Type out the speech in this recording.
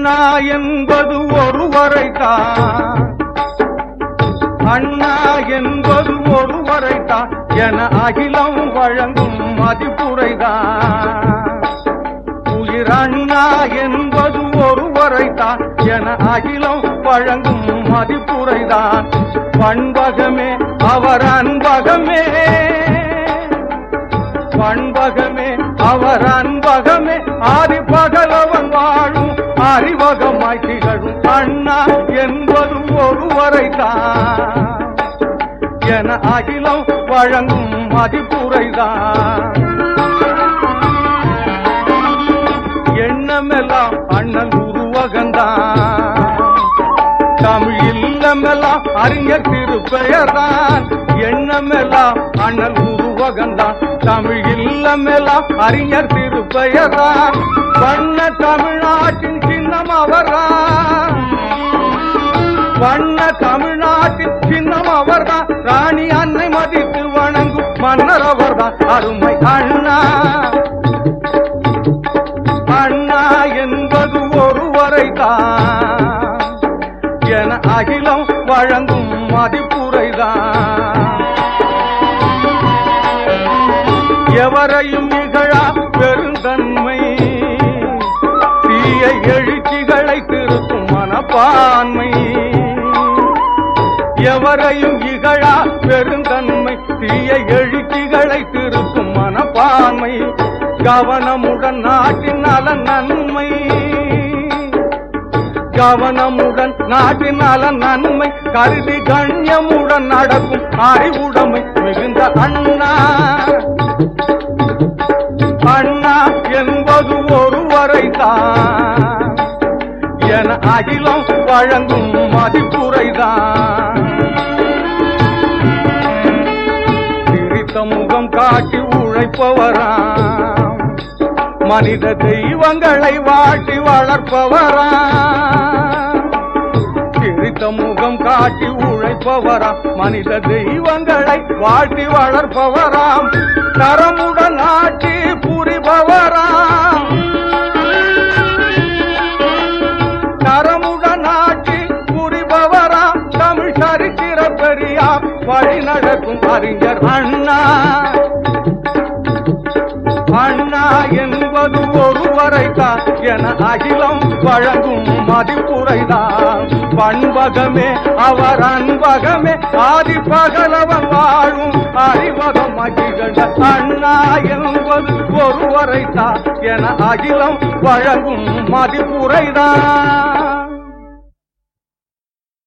அண்ணா என்பது ஒருவரைத்தான் அண்ணா என்பது ஒருவரைத்தான் என அகிலம் வழங்கும் மதிப்புரைதான் உயிர் அண்ணா என்பது ஒருவரைத்தான் என அகிலம் வழங்கும் மதிப்புரைதான் பண்பகமே அவர் அன்பகமே பண்பகமே அவர் அன்பகமே ஆதி பகலவன் வாழும் அறிவகமாய் திகழும் அண்ணா என்பது ஒருவரைதான் என அகிலம் வழங்கும் மதிப்புரைதான் எண்ணமெல்லாம் அண்ணல் உருவகந்தான் தமிழ் இல்லமெல்லாம் அறிஞர் திருப்பெயர்தான் எண்ணமெல்லாம் அண்ணல் உருவகந்தான் தமிழ் இல்லமெல்லாம் அறிஞர் திருப்பெயர்தான் வண்ண தமிழ்நாட்டின் சின்னம் அவர்தான் வண்ண தமிழ்நாட்டின் சின்னம் அவர்தான் ராணி அன்னை மதித்து வணங்கும் மன்னர் அவர்தான் அருமை அண்ணா அண்ணா என்பது ஒருவரைதான் என அகிலம் வழங்கும் மதிப்புரைதான் எவரையும் இகழா பெருந்தன்மை தீய எழுச்சிகளை திருத்தும் மனப்பான்மை எவரையும் இகழா பெருந்தன்மை தீய எழுச்சிகளை திருத்தும் மனப்பான்மை கவனமுடன் நாட்டின் நலன் நன்மை கவனமுடன் நாட்டின் நலன் நன்மை கருதி கண்ணியமுடன் நடக்கும் அறிவுடைமை மிகுந்த அண்ணா அண்ணா என்பது ஒருவரைதான் என அகிலம் வழங்கும் மதிப்புரைதான் சிரித்த முகம் காட்டி உழைப்பவராம் மனித தெய்வங்களை வாட்டி வளர்ப்பவராம் சிரித்த முகம் காட்டி உழைப்பவராம் மனித தெய்வங்களை வாழ்த்தி வளர்ப்பவராம் தரமுடன் ஆட்சி புரிபவராம் தரமுடன் ஆட்சி புரிபவராம் தமிழ் சரித்திர பெரியாம் வழி நடக்கும் அறிஞர் அண்ணா அண்ணா என்பது ஒருவரைதான் என அகிலம் வழங்கும் மதிப்புரைதான் பண்பகமே அவர் அன்பகமே ஆதி பகலவன் வாழும் அறிவகம் அகிகண்ட அண்ணா என்பது ஒருவரைதான் என அகிலம் வழங்கும் மதிப்புரைதான்